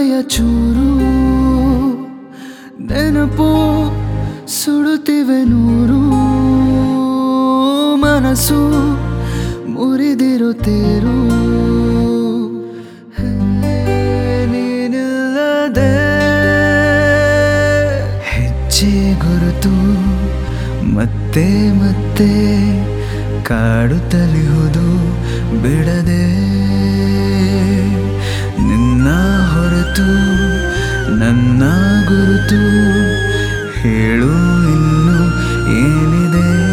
ಹೃದಯ ಚೂರು ನೆನಪು ಸುಡುತ್ತಿವೆ ನೂರು ಮನಸ್ಸು ಮುರಿದಿರುತ್ತೇರು ನೀನಿಲ್ಲದೆ ಹೆಜ್ಜೆ ಗುರುತು ಮತ್ತೆ ಮತ್ತೆ ಕಾಡುತ್ತಲಿಹುದು ಬಿಡದೆ ನಿನ್ನ ಹೊರತು ನನ್ನ ಗುರುತು ಹೇಳು ಇನ್ನು ಏನಿದೆ